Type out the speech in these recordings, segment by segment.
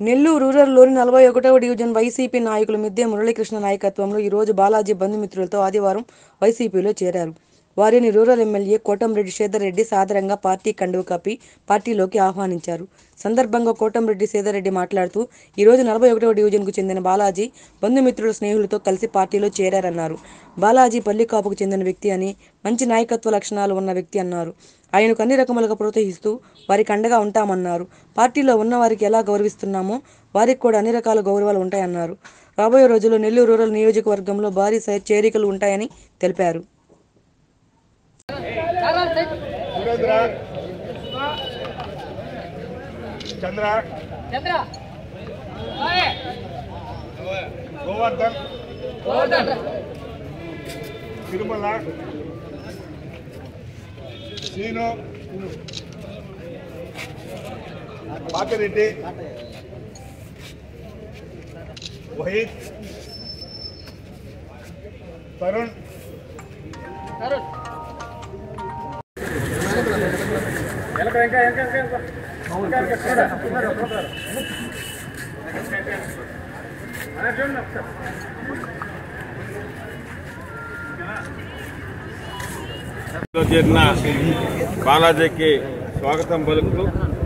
నెల్లూరు రూరల్లోని నలభై ఒకటవ division YCP నాయకులు మిద్దె మురళీకృష్ణ నాయకత్వంలో ఈరోజు బాలాజీ బంధుమిత్రులతో ఆదివారం వైసీపీలో చేరారు వారిని రూరల్ ఎమ్మెల్యే కోటంరెడ్డి శ్రీధర్రెడ్డి సాదరంగా పార్టీ కండువ కప్పి పార్టీలోకి ఆహ్వానించారు సందర్భంగా కోటంరెడ్డి శ్రీధర్రెడ్డి మాట్లాడుతూ ఈరోజు నలభై ఒకటవ డివిజన్కు చెందిన బాలాజీ బంధుమిత్రుల స్నేహితులతో కలిసి పార్టీలో చేరారన్నారు బాలాజీ పల్లికాపుకు చెందిన వ్యక్తి అని మంచి నాయకత్వ లక్షణాలు ఉన్న వ్యక్తి అన్నారు ఆయనకు అన్ని రకములుగా ప్రోత్సహిస్తూ వారికి అండగా ఉంటామన్నారు పార్టీలో ఉన్న వారికి ఎలా గౌరవిస్తున్నామో వారికి కూడా అన్ని రకాల గౌరవాలు ఉంటాయన్నారు రాబోయే రోజుల్లో నెల్లూరు రూరల్ నియోజకవర్గంలో భారీ స్థాయి చేరికలు ఉంటాయని తెలిపారు సురేంద్ర చంద్ర చంద్ర గోవర్ధన్ తిరుమల శ్రీను పాకిరెడ్డి వహీద్ తరుణ్ తరుణ్ లో చేరిన బాలాజీకి స్వాగతం పలుకుతూ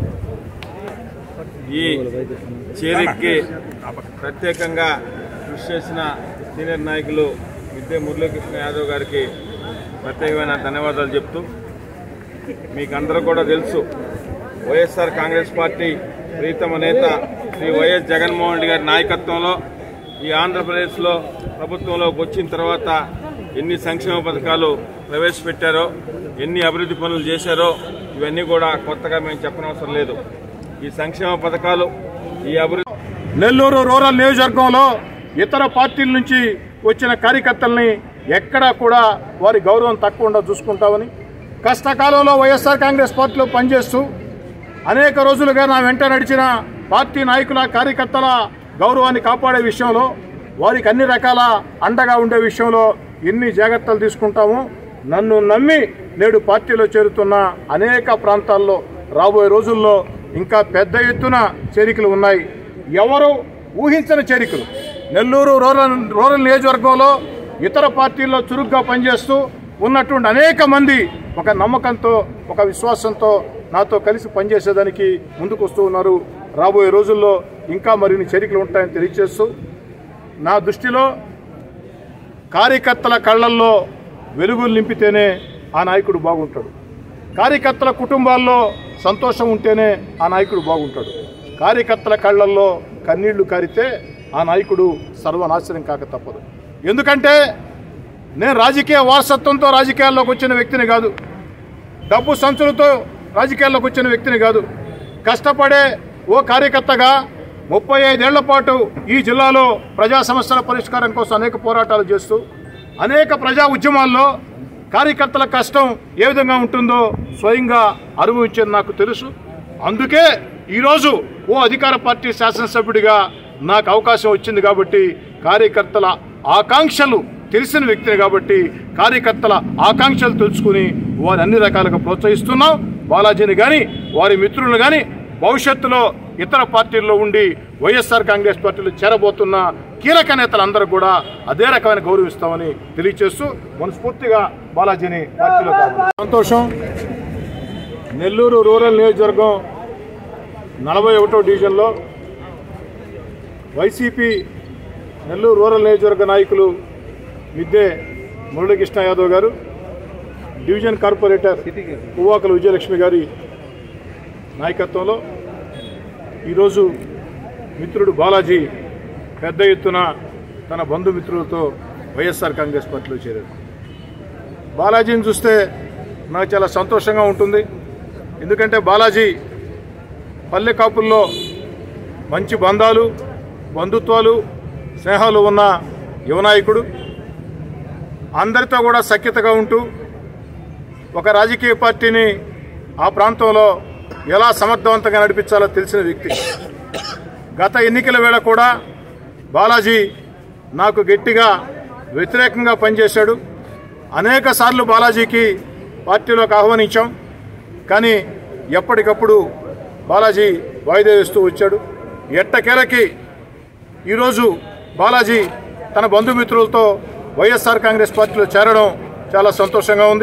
ఈ చేరికకి ప్రత్యేకంగా కృషి చేసిన సీనియర్ నాయకులు విద్య మురళీకృష్ణ యాదవ్ గారికి ప్రత్యేకమైన ధన్యవాదాలు చెప్తూ మీకు అందరూ కూడా తెలుసు వైఎస్ఆర్ కాంగ్రెస్ పార్టీ ప్రీతమ నేత శ్రీ వైఎస్ జగన్మోహన్ రెడ్డి గారి నాయకత్వంలో ఈ ఆంధ్రప్రదేశ్లో ప్రభుత్వంలోకి వచ్చిన తర్వాత ఎన్ని సంక్షేమ పథకాలు ప్రవేశపెట్టారో ఎన్ని అభివృద్ధి పనులు చేశారో ఇవన్నీ కూడా కొత్తగా మేము చెప్పనవసరం లేదు ఈ సంక్షేమ పథకాలు ఈ అభివృద్ధి నెల్లూరు రూరల్ నియోజకవర్గంలో ఇతర పార్టీల నుంచి వచ్చిన కార్యకర్తల్ని ఎక్కడా కూడా వారి గౌరవం తక్కువ చూసుకుంటామని కష్టకాలంలో వైఎస్ఆర్ కాంగ్రెస్ పార్టీలో పనిచేస్తూ అనేక రోజులుగా నా వెంట నడిచిన పార్టీ నాయకుల కార్యకర్తల గౌరవాన్ని కాపాడే విషయంలో వారికి అన్ని రకాల అండగా ఉండే విషయంలో ఎన్ని జాగ్రత్తలు తీసుకుంటామో నన్ను నమ్మి నేడు పార్టీలో చేరుతున్న అనేక ప్రాంతాల్లో రాబోయే రోజుల్లో ఇంకా పెద్ద ఎత్తున చేరికలు ఉన్నాయి ఎవరు ఊహించని చేరికలు నెల్లూరు రూరల్ రూరల్ నియోజకవర్గంలో ఇతర పార్టీల్లో చురుగ్గా పనిచేస్తూ ఉన్నటువంటి అనేక మంది ఒక నమ్మకంతో ఒక విశ్వాసంతో నాతో కలిసి పనిచేసేదానికి ముందుకు వస్తూ ఉన్నారు రాబోయే రోజుల్లో ఇంకా మరిన్ని చేరికలు ఉంటాయని తెలియజేస్తూ నా దృష్టిలో కార్యకర్తల కళ్ళల్లో వెలుగులు నింపితేనే ఆ నాయకుడు బాగుంటాడు కార్యకర్తల కుటుంబాల్లో సంతోషం ఉంటేనే ఆ నాయకుడు బాగుంటాడు కార్యకర్తల కళ్ళల్లో కన్నీళ్లు కారితే ఆ నాయకుడు సర్వనాశనం కాక తప్పదు ఎందుకంటే నేను రాజకీయ వారసత్వంతో రాజకీయాల్లోకి వచ్చిన వ్యక్తిని కాదు డబ్బు సంచులతో రాజకీయాల్లోకి వచ్చిన వ్యక్తిని కాదు కష్టపడే ఓ కార్యకర్తగా ముప్పై ఐదేళ్ల పాటు ఈ జిల్లాలో ప్రజా సమస్యల పరిష్కారం కోసం అనేక పోరాటాలు చేస్తూ అనేక ప్రజా ఉద్యమాల్లో కార్యకర్తల కష్టం ఏ విధంగా ఉంటుందో స్వయంగా అనుభవించేది నాకు తెలుసు అందుకే ఈరోజు ఓ అధికార పార్టీ శాసనసభ్యుడిగా నాకు అవకాశం వచ్చింది కాబట్టి కార్యకర్తల ఆకాంక్షలు తెలిసిన వ్యక్తిని కాబట్టి కార్యకర్తల ఆకాంక్షలు తెలుసుకుని వారి అన్ని రకాలుగా ప్రోత్సహిస్తున్నాం బాలాజీని కానీ వారి మిత్రులను కానీ భవిష్యత్తులో ఇతర పార్టీల్లో ఉండి వైఎస్ఆర్ కాంగ్రెస్ పార్టీలో చేరబోతున్న కీలక నేతలందరూ కూడా అదే రకమైన గౌరవిస్తామని తెలియజేస్తూ మనస్ఫూర్తిగా బాలాజీని పార్టీలో కావాలి సంతోషం నెల్లూరు రూరల్ నియోజకవర్గం నలభై ఒకటో డివిజన్లో వైసీపీ నెల్లూరు రూరల్ నియోజకవర్గ నాయకులు మిద్దె మురళీకృష్ణ యాదవ్ గారు డివిజన్ కార్పొరేటర్ పువ్వాకల విజయలక్ష్మి గారి నాయకత్వంలో ఈరోజు మిత్రుడు బాలాజీ పెద్ద ఎత్తున తన బంధుమిత్రులతో వైఎస్ఆర్ కాంగ్రెస్ పార్టీలో చేరారు బాలాజీని చూస్తే నాకు చాలా సంతోషంగా ఉంటుంది ఎందుకంటే బాలాజీ పల్లె కాపుల్లో మంచి బంధాలు బంధుత్వాలు స్నేహాలు ఉన్న యువనాయకుడు అందరితో కూడా సఖ్యతగా ఉంటూ ఒక రాజకీయ పార్టీని ఆ ప్రాంతంలో ఎలా సమర్థవంతంగా నడిపించాలో తెలిసిన వ్యక్తి గత ఎన్నికల వేళ కూడా బాలాజీ నాకు గట్టిగా వ్యతిరేకంగా పనిచేశాడు అనేక సార్లు బాలాజీకి పార్టీలోకి ఆహ్వానించాం కానీ ఎప్పటికప్పుడు బాలాజీ వాయిదా వేస్తూ వచ్చాడు ఎట్టకేలకి ఈరోజు బాలాజీ తన బంధుమిత్రులతో వైఎస్ఆర్ కాంగ్రెస్ పార్టీలో చేరడం చాలా సంతోషంగా ఉంది